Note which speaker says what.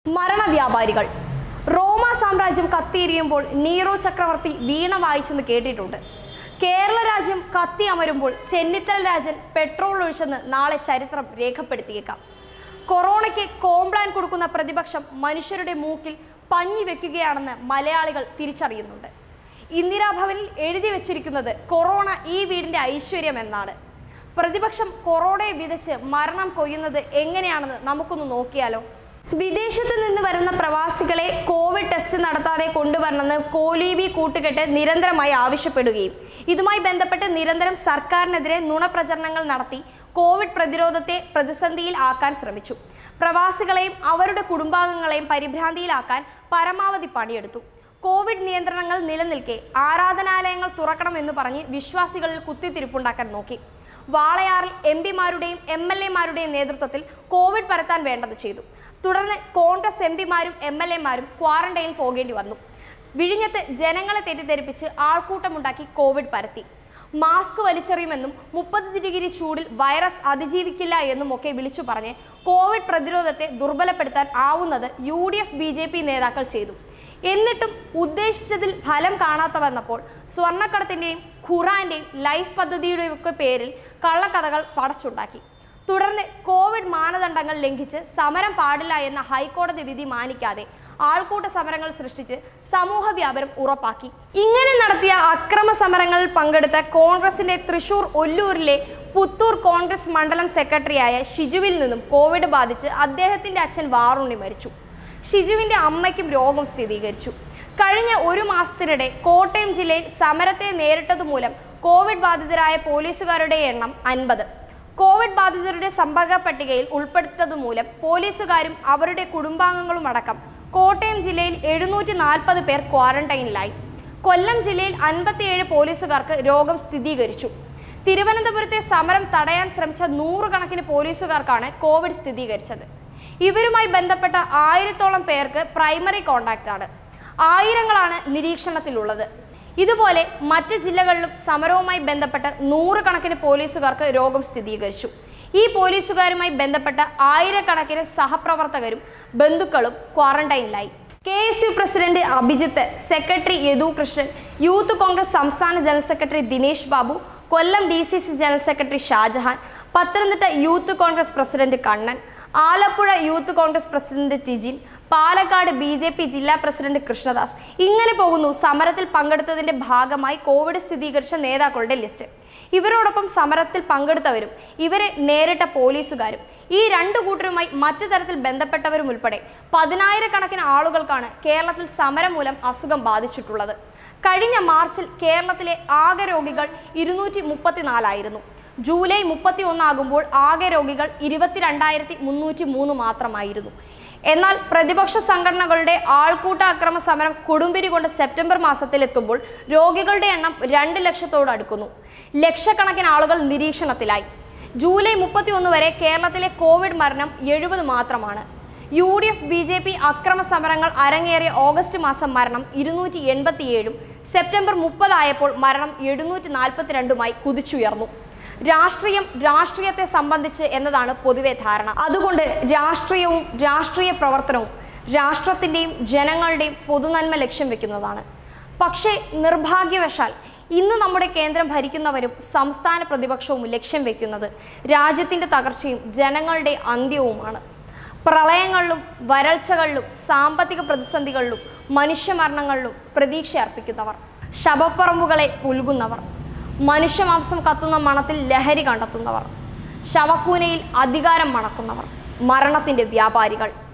Speaker 1: മരണവ്യാപാരികൾ റോമ സാമ്രാജ്യം കത്തിയെരിയുമ്പോൾ നീറോ ചക്രവർത്തി വീണ വായിച്ചെന്ന് കേട്ടിട്ടുണ്ട് കേരള രാജ്യം കത്തി അമരുമ്പോൾ ചെന്നിത്തല രാജൻ പെട്രോൾ ഒഴിച്ചെന്ന് നാളെ ചരിത്രം രേഖപ്പെടുത്തിയേക്കാം കൊറോണയ്ക്ക് കോംപ്ലാൻ കൊടുക്കുന്ന പ്രതിപക്ഷം മനുഷ്യരുടെ മൂക്കിൽ പഞ്ഞി വെക്കുകയാണെന്ന് മലയാളികൾ തിരിച്ചറിയുന്നുണ്ട് ഇന്ദിരാഭവനിൽ എഴുതി വച്ചിരിക്കുന്നത് കൊറോണ ഈ വീടിന്റെ ഐശ്വര്യം എന്നാണ് പ്രതിപക്ഷം കൊറോണയെ വിതച്ച് മരണം കൊയ്യുന്നത് എങ്ങനെയാണെന്ന് നമുക്കൊന്ന് നോക്കിയാലോ വിദേശത്ത് നിന്ന് വരുന്ന പ്രവാസികളെ കോവിഡ് ടെസ്റ്റ് നടത്താതെ കൊണ്ടുവരണമെന്ന് കോലീബി കൂട്ടുകെട്ട് നിരന്തരമായി ആവശ്യപ്പെടുകയും ഇതുമായി ബന്ധപ്പെട്ട് നിരന്തരം സർക്കാരിനെതിരെ നുണപ്രചരണങ്ങൾ നടത്തി കോവിഡ് പ്രതിരോധത്തെ പ്രതിസന്ധിയിൽ ആക്കാൻ ശ്രമിച്ചു പ്രവാസികളെയും അവരുടെ കുടുംബാംഗങ്ങളെയും പരിഭ്രാന്തിയിലാക്കാൻ പരമാവധി പണിയെടുത്തു കോവിഡ് നിയന്ത്രണങ്ങൾ നിലനിൽക്കെ ആരാധനാലയങ്ങൾ തുറക്കണമെന്ന് പറഞ്ഞ് വിശ്വാസികളിൽ കുത്തിത്തിരിപ്പുണ്ടാക്കാൻ നോക്കി വാളയാറിൽ എം പിമാരുടെയും എം എൽ എമാരുടെയും നേതൃത്വത്തിൽ കോവിഡ് പരത്താൻ വേണ്ടത് ചെയ്തു തുടർന്ന് കോൺഗ്രസ് എം പിമാരും എം എൽ എമാരും ക്വാറന്റൈനിൽ പോകേണ്ടി വന്നു വിഴിഞ്ഞത്ത് ജനങ്ങളെ തെറ്റിദ്ധരിപ്പിച്ച് ആൾക്കൂട്ടമുണ്ടാക്കി കോവിഡ് പരത്തി മാസ്ക് വലിച്ചെറിയുമെന്നും മുപ്പത് ഡിഗ്രി ചൂടിൽ വൈറസ് അതിജീവിക്കില്ല എന്നും ഒക്കെ വിളിച്ചു പറഞ്ഞ് കോവിഡ് പ്രതിരോധത്തെ ദുർബലപ്പെടുത്താൻ ആവുന്നത് U D F B J P നേതാക്കൾ ചെയ്തു എന്നിട്ടും ഉദ്ദേശിച്ചതിൽ ഫലം കാണാത്ത വന്നപ്പോൾ സ്വർണ്ണക്കടത്തിൻ്റെയും ഖുറാന്റെയും ലൈഫ് പദ്ധതിയുടെയും ഒക്കെ പേരിൽ കള്ളക്കഥകൾ പടച്ചുണ്ടാക്കി തുടർന്ന് കോവിഡ് മാനദണ്ഡങ്ങൾ ലംഘിച്ച് സമരം പാടില്ല എന്ന ഹൈക്കോടതി വിധി മാനിക്കാതെ ആൾക്കൂട്ട സമരങ്ങൾ സൃഷ്ടിച്ച് സമൂഹ വ്യാപനം ഉറപ്പാക്കി ഇങ്ങനെ നടത്തിയ അക്രമ സമരങ്ങളിൽ പങ്കെടുത്ത കോൺഗ്രസിന്റെ തൃശൂർ ഒല്ലൂരിലെ പുത്തൂർ കോൺഗ്രസ് മണ്ഡലം സെക്രട്ടറിയായ ഷിജുവിൽ നിന്നും കോവിഡ് ബാധിച്ച് അദ്ദേഹത്തിന്റെ അച്ഛൻ വാറുണ്ണി മരിച്ചു ഷിജുവിന്റെ അമ്മയ്ക്കും രോഗം സ്ഥിരീകരിച്ചു കഴിഞ്ഞ ഒരു മാസത്തിനിടെ കോട്ടയം ജില്ലയിൽ സമരത്തെ നേരിട്ടതുമൂലം കോവിഡ് ബാധിതരായ പോലീസുകാരുടെ എണ്ണം അൻപത് കോവിഡ് ബാധിതരുടെ സമ്പർക്ക പട്ടികയിൽ ഉൾപ്പെടുത്തതുമൂലം പോലീസുകാരും അവരുടെ കുടുംബാംഗങ്ങളും അടക്കം കോട്ടയം ജില്ലയിൽ എഴുന്നൂറ്റി നാൽപ്പത് പേർ ക്വാറന്റൈനിലായി കൊല്ലം ജില്ലയിൽ അൻപത്തിയേഴ് പോലീസുകാർക്ക് രോഗം സ്ഥിരീകരിച്ചു തിരുവനന്തപുരത്തെ സമരം തടയാൻ ശ്രമിച്ച നൂറുകണക്കിന് പോലീസുകാർക്കാണ് കോവിഡ് സ്ഥിരീകരിച്ചത് ഇവരുമായി ബന്ധപ്പെട്ട ആയിരത്തോളം പേർക്ക് പ്രൈമറി കോണ്ടാക്റ്റ് ആണ് ആയിരങ്ങളാണ് നിരീക്ഷണത്തിലുള്ളത് ഇതുപോലെ മറ്റ് ജില്ലകളിലും സമരവുമായി ബന്ധപ്പെട്ട് നൂറുകണക്കിന് പോലീസുകാർക്ക് രോഗം സ്ഥിരീകരിച്ചു ഈ പോലീസുകാരുമായി ബന്ധപ്പെട്ട ആയിരക്കണക്കിന് സഹപ്രവർത്തകരും ബന്ധുക്കളും ക്വാറന്റൈനിലായി K S U president Abhijith secretary Yadu Krishnan youth Congress സംസ്ഥാന general secretary Dinesh Babu Kollam D C C general secretary Shajahan Pathanamthitta youth Congress president Kannan Alappuzha youth Congress president Tijin Palakkad B J P ജില്ലാ പ്രസിഡന്റ് കൃഷ്ണദാസ് ഇങ്ങനെ പോകുന്നു സമരത്തിൽ പങ്കെടുത്തതിന്റെ ഭാഗമായി കോവിഡ് സ്ഥിരീകരിച്ച നേതാക്കളുടെ ലിസ്റ്റ് ഇവരോടൊപ്പം സമരത്തിൽ പങ്കെടുത്തവരും ഇവരെ നേരിട്ട പോലീസുകാരും ഈ രണ്ടു കൂട്ടരുമായി മറ്റു തരത്തിൽ ബന്ധപ്പെട്ടവരും ഉൾപ്പെടെ പതിനായിരക്കണക്കിന് ആളുകൾക്കാണ് കേരളത്തിൽ സമരം മൂലം അസുഖം ബാധിച്ചിട്ടുള്ളത് കഴിഞ്ഞ മാർച്ചിൽ കേരളത്തിലെ ആകെ രോഗികൾ ഇരുന്നൂറ്റി മുപ്പത്തിനാലായിരുന്നു ജൂലൈ മുപ്പത്തി ഒന്നാകുമ്പോൾ ആകെ രോഗികൾ ഇരുപത്തിരണ്ടായിരത്തി മുന്നൂറ്റി മൂന്ന് മാത്രമായിരുന്നു എന്നാൽ പ്രതിപക്ഷ സംഘടനകളുടെ ആൾക്കൂട്ട അക്രമ സമരം കൊടുമ്പിരി കൊണ്ട് സെപ്റ്റംബർ മാസത്തിലെത്തുമ്പോൾ രോഗികളുടെ എണ്ണം രണ്ട് ലക്ഷത്തോട് അടുക്കുന്നു ലക്ഷക്കണക്കിന് ആളുകൾ നിരീക്ഷണത്തിലായി ജൂലൈ മുപ്പത്തി ഒന്ന് വരെ കേരളത്തിലെ കോവിഡ് മരണം എഴുപത് മാത്രമാണ് U D F B J P അക്രമ സമരങ്ങൾ അരങ്ങേറിയ ഓഗസ്റ്റ് മാസം മരണം ഇരുന്നൂറ്റി എൺപത്തിയേഴും സെപ്റ്റംബർ മുപ്പതായപ്പോൾ മരണം എഴുന്നൂറ്റി നാൽപ്പത്തിരണ്ടുമായി കുതിച്ചുയർന്നു രാഷ്ട്രീയം രാഷ്ട്രീയത്തെ സംബന്ധിച്ച് എന്നതാണ് പൊതുവെ ധാരണ അതുകൊണ്ട് രാഷ്ട്രീയവും രാഷ്ട്രീയ പ്രവർത്തനവും രാഷ്ട്രത്തിൻ്റെയും ജനങ്ങളുടെയും പൊതുനന്മ ലക്ഷ്യം വെക്കുന്നതാണ് പക്ഷേ നിർഭാഗ്യവശാൽ ഇന്ന് നമ്മുടെ കേന്ദ്രം ഭരിക്കുന്നവരും സംസ്ഥാന പ്രതിപക്ഷവും ലക്ഷ്യം വെക്കുന്നത് രാജ്യത്തിൻ്റെ തകർച്ചയും ജനങ്ങളുടെ അന്ത്യവുമാണ് പ്രളയങ്ങളിലും വരൾച്ചകളിലും സാമ്പത്തിക പ്രതിസന്ധികളിലും മനുഷ്യമരണങ്ങളിലും പ്രതീക്ഷ അർപ്പിക്കുന്നവർ ശവപ്പറമ്പുകളെ പുൽകുന്നവർ മനുഷ്യമാംസം കത്തുന്ന മണത്തിൽ ലഹരി കണ്ടെത്തുന്നവർ ശവക്കൂനയിൽ അധികാരം മണക്കുന്നവർ മരണത്തിൻ്റെ വ്യാപാരികൾ